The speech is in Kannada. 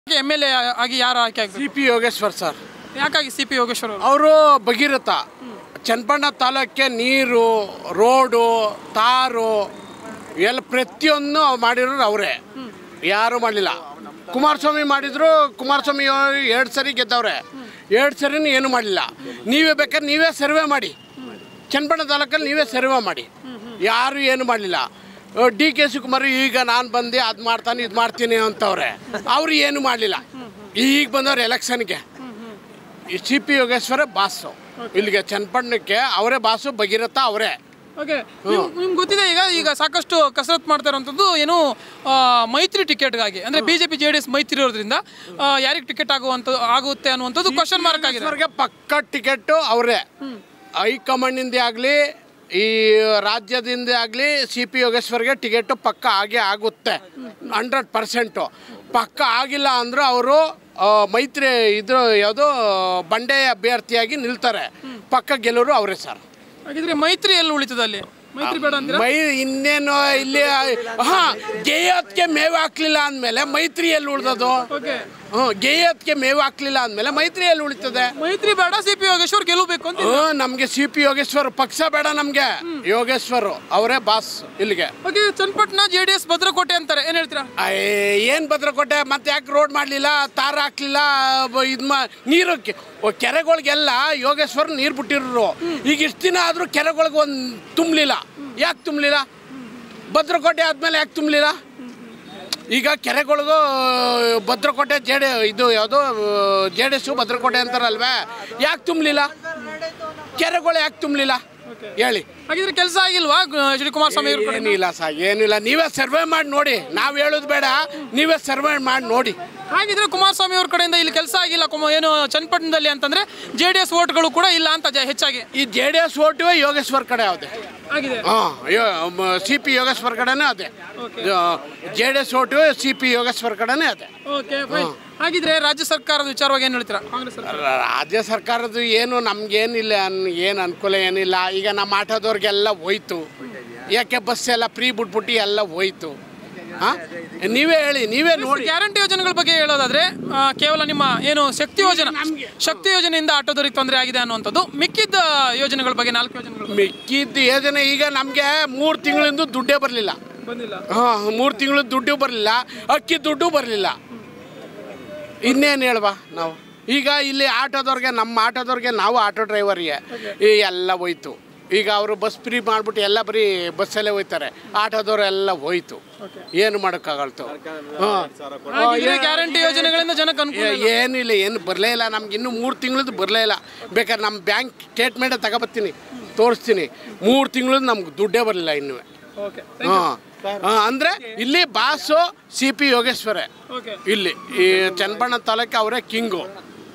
ಎಮ್ ಎಲ್ ಎ ಆಗಿ ಯಾರು ಆಯ್ಕೆ ಆಗ್ಬೇಕು ಸಿ ಪಿ ಯೋಗೇಶ್ವರ್ ಸರ್ ಯಾಕಾಗಿ ಸಿ ಪಿ ಯೋಗೇಶ್ವರ್ ಅವರು ಅವರು ಭಗೀರಥ ಚನ್ನಪಣ್ಣ ತಾಲೂಕಿಗೆ ನೀರು ರೋಡು ತಾರು ಎಲ್ಲ ಪ್ರತಿಯೊಂದು ಮಾಡಿರೋರು ಅವರೇ ಯಾರು ಮಾಡಲಿಲ್ಲ ಕುಮಾರಸ್ವಾಮಿ ಮಾಡಿದ್ರು ಕುಮಾರಸ್ವಾಮಿ ಎರಡು ಸರಿ ಗೆದ್ದವ್ರೆ ಎರಡು ಸರಿನೂ ಏನು ಮಾಡಲಿಲ್ಲ ನೀವೇ ಬೇಕಾದ್ರೆ ನೀವೇ ಸರ್ವೆ ಮಾಡಿ ಚನ್ನಪಣ್ಣ ತಾಲೂಕಲ್ಲಿ ನೀವೇ ಸರ್ವೆ ಮಾಡಿ ಯಾರು ಏನು ಮಾಡಲಿಲ್ಲ ಡಿ ಕೆ ಶಿವಕುಮಾರ್ ಈಗ ನಾನು ಬಂದು ಅದು ಮಾಡ್ತಾನೆ ಇದು ಮಾಡ್ತೀನಿ ಅಂತವ್ರೆ ಅವ್ರು ಏನು ಮಾಡಲಿಲ್ಲ ಈಗ ಬಂದವ್ರು ಎಲೆಕ್ಷನ್ಗೆ ಈ ಸಿ ಪಿ ಯೋಗೇಶ್ವರ ಬಾಸು ಇಲ್ಲಿಗೆ ಚನ್ನಪಟ್ಟಣಕ್ಕೆ ಅವರೇ ಬಾಸು ಭಗೀರಥ ಅವರೇ ಓಕೆ ನಿಮ್ಗೆ ಗೊತ್ತಿದೆ ಈಗ ಈಗ ಸಾಕಷ್ಟು ಕಸರತ್ತು ಮಾಡ್ತಾ ಇರುವಂಥದ್ದು ಏನು ಆ, ಮೈತ್ರಿ ಟಿಕೆಟ್ಗಾಗಿ ಅಂದ್ರೆ ಬಿಜೆಪಿ ಜೆ ಡಿ ಎಸ್ ಮೈತ್ರಿ ಇರೋದ್ರಿಂದ ಯಾರಿಗೆ ಟಿಕೆಟ್ ಆಗುವಂತ ಆಗುತ್ತೆ ಅನ್ನುವಂಥದ್ದು ಕ್ವಶನ್ ಮಾರ್ಕ್ ಆಗಿದೆ ಅವ್ರಿಗೆ ಪಕ್ಕ ಟಿಕೆಟ್ಟು ಅವರೇ ಹೈಕಮಾಂಡಿಂದ ಆಗಲಿ ಈ ರಾಜ್ಯದಿಂದ ಆಗಲಿ ಸಿ ಪಿ ಯೋಗೇಶ್ವರ್ಗೆ ಟಿಕೆಟು ಪಕ್ಕ ಆಗೇ ಆಗುತ್ತೆ ಹಂಡ್ರೆಡ್ ಪರ್ಸೆಂಟು ಪಕ್ಕ ಆಗಿಲ್ಲ ಅಂದರೂ ಅವರು ಮೈತ್ರಿ ಇದ್ರ ಯಾವುದು ಬಂಡೆ ಅಭ್ಯರ್ಥಿಯಾಗಿ ನಿಲ್ತಾರೆ ಪಕ್ಕ ಗೆಲ್ಲೋರು ಅವರೇ ಸರ್ ಹಾಗಿದ್ರೆ ಮೈತ್ರಿ ಎಲ್ಲಿ ಉಳಿತದೆ ಅಲ್ಲಿ ಮೈತ್ರಿ ಬೇಡ ಅಂತೀರಾ ಮೈ ಇನ್ನೇನು ಇಲ್ಲಿ ಹಾ ಗೇಯತ್ಗೆ ಮೇವು ಹಾಕ್ಲಿಲ್ಲ ಅಂದಮೇಲೆ ಮೈತ್ರಿ ಎಲ್ಲಿ ಉಳ್ದದು ಓಕೆ ಹ್ಞೂ ಗೇಯತ್ಗೆ ಮೇವು ಹಾಕ್ಲಿಲ್ಲ ಅಂದಮೇಲೆ ಮೈತ್ರಿ ಎಲ್ಲಿ ಉಳಿತದೆ ಮೈತ್ರಿ ಬೇಡ ಸಿ ಪಿ ಯೋಗೇಶ್ವರ್ ಗೆಲ್ಲಬೇಕು ಅಂತ ಹ್ಞೂ ನಮಗೆ ಸಿ ಪಿ ಯೋಗೇಶ್ವರ್ ಪಕ್ಷ ಬೇಡ ನಮಗೆ ಯೋಗೇಶ್ವರ್ ಅವರೇ ಬಾಸ್ ಇಲ್ಲಿಗೆ okay Channapatna J D S ಭದ್ರಕೋಟೆ ಅಂತಾರೆ ಏನ್ ಹೇಳ್ತೀರಾ ಏನು ಭದ್ರಕೋಟೆ ಮತ್ತೆ ಯಾಕೆ ರೋಡ್ ಮಾಡಲಿಲ್ಲ ತಾರ ಹಾಕ್ಲಿಲ್ಲ ಇದು ಮಾ ನೀರು ಕೆ- ಓ, ಕೆರೆಗಳಿಗೆಲ್ಲ ಯೋಗೇಶ್ವರ್ ನೀರು ಬಿಟ್ಟಿರೋರು ಈಗ ಇಷ್ಟು ದಿನ ಆದರೂ ಕೆರೆಗಳಿಗೆ ಒಂದು ತುಂಬಲಿಲ್ಲ ಯಾಕೆ ತುಂಬಲಿಲ್ಲ ಭದ್ರಕೋಟೆ ಆದಮೇಲೆ ಯಾಕೆ ತುಂಬಲಿಲ್ಲ ಈಗ ಕೆರೆಗಳಿಗೂ ಭದ್ರಕೋಟೆ ಜೆ ಡಿ ಇದು ಯಾವುದು ಜೆ ಡಿ ಎಸ್ಸು ಭದ್ರಕೋಟೆ ಅಂತಾರಲ್ವೇ ಯಾಕೆ ತುಂಬಲಿಲ್ಲ ಕೆರೆಗಳು ಯಾಕೆ ತುಂಬಲಿಲ್ಲ ಹೇಳಿ ಹಾಗಿದ್ರೆ ಕೆಲಸ ಆಗಿಲ್ವಾ ಎಚ್ ಡಿ ಕುಮಾರಸ್ವಾಮಿ ಅವ್ರ ಕಡೆ ಏನಿಲ್ಲ ಸರ್ ಏನಿಲ್ಲ ನೀವೇ ಸರ್ವೆ ಮಾಡಿ ನೋಡಿ ನಾವು ಹೇಳೋದು ಬೇಡ ನೀವೇ ಸರ್ವೆ ಮಾಡಿ ನೋಡಿ ಹಾಗಿದ್ರೆ ಕುಮಾರಸ್ವಾಮಿ ಅವ್ರ ಕಡೆಯಿಂದ ಇಲ್ಲಿ ಕೆಲಸ ಆಗಿಲ್ಲ ಕುಮ- ಏನು ಚನ್ನಪಟ್ಟಣದಲ್ಲಿ ಅಂತಂದ್ರೆ ಜೆ ಡಿ ಎಸ್ ಓಟ್ಗಳು ಕೂಡ ಇಲ್ಲ ಅಂತ ಜ- ಹೆಚ್ಚಾಗಿ ಈ ಜೆ ಡಿ ಎಸ್ ಓಟುವೆ ಯೋಗೇಶ್ವರ್ ಕಡೆ ಯಾವ್ದೆ ಆಗಿದೆ ಹಾಂ ಸಿ ಪಿ ಯೋಗೇಶ್ವರ್ ಕಡೆನೇ ಅದೇ J D S vote C P Yogeshwar ಕಡೆನೇ ಅದೇ ಓಕೆ ಫೈನ್ ಹಾಗಿದ್ರೆ ರಾಜ್ಯ ಸರ್ಕಾರದ ವಿಚಾರವಾಗಿ ಏನು ಹೇಳ್ತೀರಾ ಕಾಂಗ್ರೆಸ್ ಸರ್ಕಾರ ರಾಜ್ಯ ಸರ್ಕಾರದ್ದು ಏನು ನಮ್ಗೇನಿಲ್ಲ ಅನ್ ಏನು ಅನುಕೂಲ ಏನಿಲ್ಲ ಈಗ ನಮ್ಮ ಆಟೋದವ್ರಿಗೆಲ್ಲ ಹೋಯ್ತು ಯಾಕೆ ಬಸ್ ಎಲ್ಲ ಫ್ರೀ ಬಿಟ್ಬಿಟ್ಟು ಎಲ್ಲ ಹೋಯ್ತು ಹಾಂ ನೀವೇ ಹೇಳಿ ನೀವೇ ನೋಡಿ ಗ್ಯಾರಂಟಿ ಯೋಜನೆಗಳ ಬಗ್ಗೆ ಹೇಳೋದಾದ್ರೆ ಆ, ಕೇವಲ ನಿಮ್ಮ ಏನು ಶಕ್ತಿ ಯೋಜನೆ ಶಕ್ತಿ ಯೋಜನೆಯಿಂದ ಆಟೋದವರಿಗೆ ತೊಂದರೆ ಆಗಿದೆ ಅನ್ನುವಂಥದ್ದು ಮಿಕ್ಕಿದ್ದ ಯೋಜನೆಗಳ ಬಗ್ಗೆ ನಾಲ್ಕು ಯೋಜನೆಗಳು ಮಿಕ್ಕಿದ್ದು ಯೋಜನೆ ಈಗ ನಮಗೆ ಮೂರು ತಿಂಗಳಿಂದ ದುಡ್ಡೇ ಬರಲಿಲ್ಲ ಬಂದಿಲ್ಲ ಹಾಂ ಮೂರು ತಿಂಗಳು ದುಡ್ಡು ಬರಲಿಲ್ಲ ಅಕ್ಕಿ ದುಡ್ಡು ಬರಲಿಲ್ಲ ಇನ್ನೇನು ಹೇಳ್ವಾ ನಾವು ಈಗ ಇಲ್ಲಿ ಆಟೋದವ್ರಿಗೆ ನಮ್ಮ ಆಟೋದವ್ರಿಗೆ ನಾವು ಆಟೋ ಡ್ರೈವರ್ಗೆ ಈ ಎಲ್ಲ ಹೋಯ್ತು ಈಗ ಅವರು ಬಸ್ ಫ್ರೀ ಮಾಡಿಬಿಟ್ಟು ಎಲ್ಲ ಬರೀ ಬಸ್ಸಲ್ಲೇ ಹೋಯ್ತಾರೆ ಆಟೋದವ್ರು ಎಲ್ಲ ಹೋಯ್ತು ಏನು ಮಾಡೋಕ್ಕಾಗಲ್ತು ಹಾಂ ಹಾಗಿದ್ರೆ ಗ್ಯಾರಂಟಿ ಯೋಜನೆಗಳಿಂದ ಜನಕ್ಕೆ ಅನುಕೂಲ ಇಲ್ಲ. ಏನಿಲ್ಲ ಏನು ಬರಲೇ ಇಲ್ಲ ನಮ್ಗೆ ಇನ್ನೂ ಮೂರು ತಿಂಗಳದ್ದು ಬರಲೇ ಇಲ್ಲ ಬೇಕಾದ್ರೆ ನಮ್ಮ ಬ್ಯಾಂಕ್ ಸ್ಟೇಟ್ಮೆಂಟೇ ತಗೊಬತ್ತೀನಿ ತೋರಿಸ್ತೀನಿ ಮೂರು ತಿಂಗಳದ್ದು ನಮ್ಗೆ ದುಡ್ಡೇ ಬರಲಿಲ್ಲ ಇನ್ನೂ ಓಕೆ ಹಾಂ ಅಂದರೆ ಇಲ್ಲಿ ಬಾಸು ಸಿ ಪಿ ಯೋಗೇಶ್ವರೇ ಓಕೆ ಇಲ್ಲಿ ಈ ಚನ್ನಪಣ್ಣ ತಾಲೂಕು ಅವರೇ ಕಿಂಗು